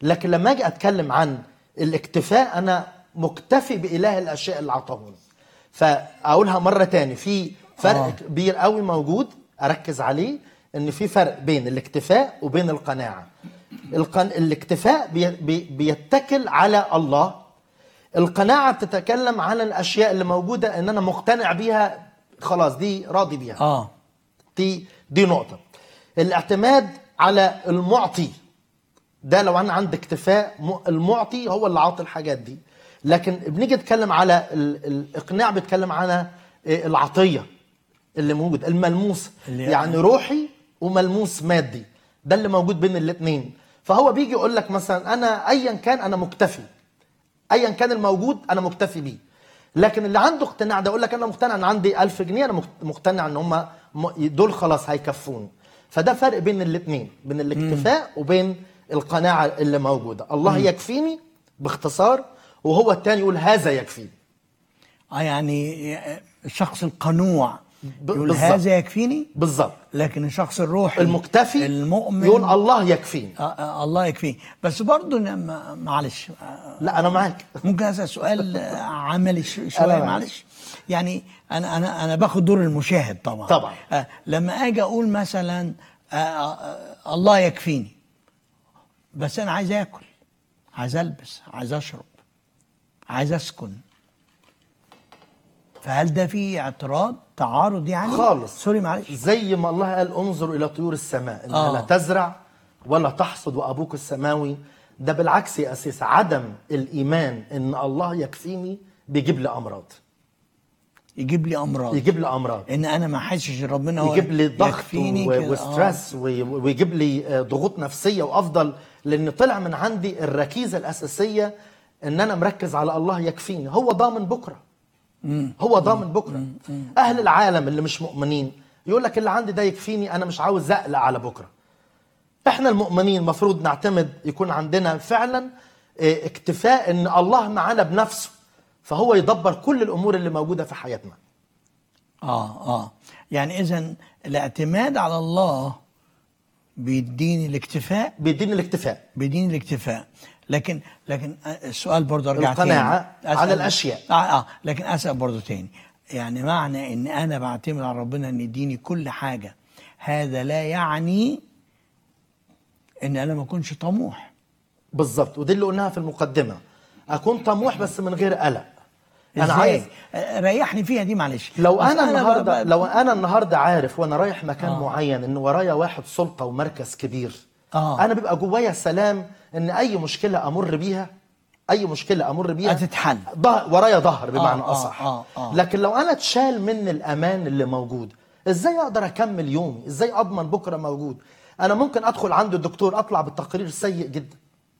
لكن لما اجي اتكلم عن الاكتفاء انا مكتفي باله الاشياء اللي عطاهوني فاقولها مره تاني في فرق آه. آه. كبير قوي موجود اركز عليه ان في فرق بين الاكتفاء وبين القناعه القن... الاكتفاء بي... بي... بيتكل على الله القناعه بتتكلم عن الاشياء اللي موجوده ان انا مقتنع بيها خلاص دي راضي بيها اه دي دي نقطة الاعتماد على المعطي ده لو انا عندي اكتفاء م- المعطي هو اللي عاطي الحاجات دي لكن بنيجي نتكلم على ال- الاقناع بيتكلم على إيه، العطية اللي موجود الملموس اللي- يعني روحي وملموس مادي ده اللي موجود بين الاثنين فهو بيجي يقول لك مثلا انا ايا كان انا مكتفي ايا كان الموجود انا مكتفي بيه لكن اللي عنده اقتناع ده يقول لك انا مقتنع ان عندي ألف جنيه انا مقت- مقتنع ان هم دول خلاص هيكفوني فده فرق بين الاثنين بين الاكتفاء وبين القناعه اللي موجوده الله يكفيني باختصار وهو الثاني يقول هذا يكفيني اه يعني الشخص القنوع ب- يقول بالظبط. هذا يكفيني بالظبط لكن الشخص الروحي المكتفي المؤمن يقول الله يكفيني آه آه الله يكفيه بس برضه أنا ما- معلش آه، لا انا معاك ممكن اسال سؤال آه، عملي ش- أنا شويه معلش. معلش يعني انا انا انا باخد دور المشاهد طبعا طبعا. آه لما اجي اقول مثلا آه آه الله يكفيني بس انا عايز اكل عايز البس عايز اشرب عايز اسكن فهل ده فيه اعتراض تعارض يعني خالص. سوري معلش زي ما الله قال انظروا الى طيور السماء انها آه. لا تزرع ولا تحصد وابوك السماوي ده بالعكس يا اساس عدم الايمان ان الله يكفيني بيجيب لي امراض يجيب لي امراض يجيب لي امراض ان انا ما احسش ربنا هو يجيب لي ضغط يكفيني و- كده. آه. وستريس وي- ويجيب لي آه، ضغوط نفسيه وافضل لان طلع من عندي الركيزه الاساسيه ان انا مركز على الله يكفيني هو ضامن بكره هو ضامن بكره اهل العالم اللي مش مؤمنين يقول لك اللي عندي ده يكفيني انا مش عاوز اقلق على بكره احنا المؤمنين المفروض نعتمد يكون عندنا فعلا آه، اكتفاء ان الله معانا بنفسه فهو يدبر كل الامور اللي موجوده في حياتنا اه اه يعني اذا الاعتماد على الله بيديني الاكتفاء بيديني الاكتفاء بيديني الاكتفاء لكن لكن السؤال برضه ارجع القناعة تاني على أسأل- الأشياء. اه اه لكن اسال برضه تاني يعني معنى ان انا بعتمد على ربنا ان يديني كل حاجه هذا لا يعني ان انا ما اكونش طموح بالظبط ودي اللي قلناها في المقدمه اكون طموح بس من غير قلق انا إزاي؟ عايز آه، ريحني فيها دي معلش لو أصل انا النهارده بقى- لو انا النهارده عارف وانا رايح مكان آه. آه. معين ان ورايا واحد سلطه ومركز كبير آه. انا بيبقى جوايا سلام ان اي مشكله امر بيها اي مشكله امر بيها هتتحل. ظهر ورايا ظهر بمعنى آه، آه، اصح آه، آه. لكن لو انا اتشال من الامان اللي موجود ازاي اقدر اكمل يومي ازاي اضمن بكره موجود انا ممكن ادخل عند الدكتور اطلع بالتقرير سيء جدا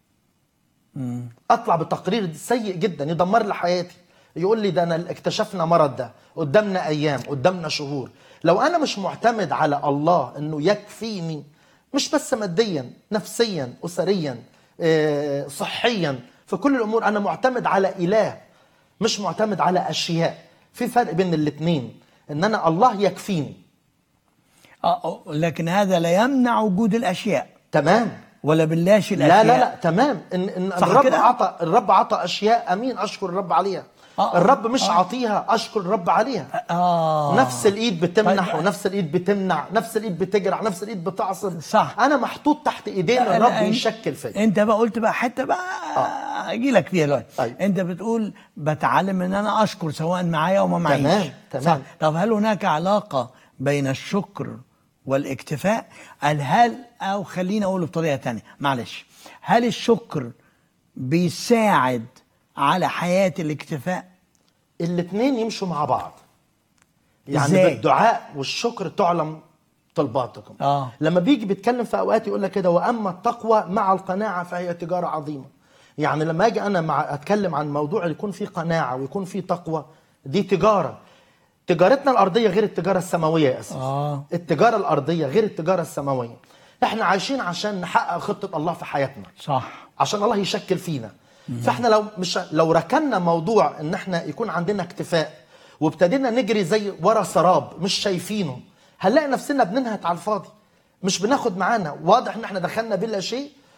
اطلع بتقرير سيء جدا يدمر لي حياتي يقول لي ده انا اكتشفنا مرض ده قدامنا ايام قدامنا شهور لو انا مش معتمد على الله انه يكفيني مش بس ماديا نفسيا اسريا آه، صحيا في كل الامور انا معتمد على اله مش معتمد على اشياء في فرق بين الاثنين ان انا الله يكفيني آه آه، لكن هذا لا يمنع وجود الاشياء تمام ولا بنلاشي لا الاشياء لا لا تمام ان ان صح الرب كده؟ عطى الرب عطى اشياء امين اشكر الرب عليها آه، الرب مش آه. عطيها اشكر الرب عليها اه نفس الايد بتمنح طيب. ونفس الايد بتمنع نفس الايد بتجرع نفس الايد بتعصب صح. انا محطوط تحت ايدين لا، الرب لا، يشكل فيا انت بقى قلت بقى حته بقى اجي لك فيها دلوقتي أيوة. انت بتقول بتعلم ان انا اشكر سواء معايا او ما معيش تمام، تمام. صح. طب هل هناك علاقه بين الشكر والاكتفاء قال هل او خليني اقوله بطريقه تانية معلش هل الشكر بيساعد على حياه الاكتفاء الاثنين يمشوا مع بعض يعني إزاي؟ بالدعاء والشكر تعلم طلباتكم آه. لما بيجي بيتكلم في اوقات يقول لك كده واما التقوى مع القناعه فهي تجاره عظيمه يعني لما اجي انا مع اتكلم عن موضوع يكون فيه قناعه ويكون فيه تقوى دي تجاره تجارتنا الارضيه غير التجاره السماويه يا اسف آه. التجاره الارضيه غير التجاره السماويه احنا عايشين عشان نحقق خطه الله في حياتنا صح عشان الله يشكل فينا فاحنا لو مش لو ركننا موضوع ان احنا يكون عندنا اكتفاء وابتدينا نجري زي ورا سراب مش شايفينه هنلاقي نفسنا بننهت على الفاضي مش بناخد معانا واضح ان احنا دخلنا بلا شيء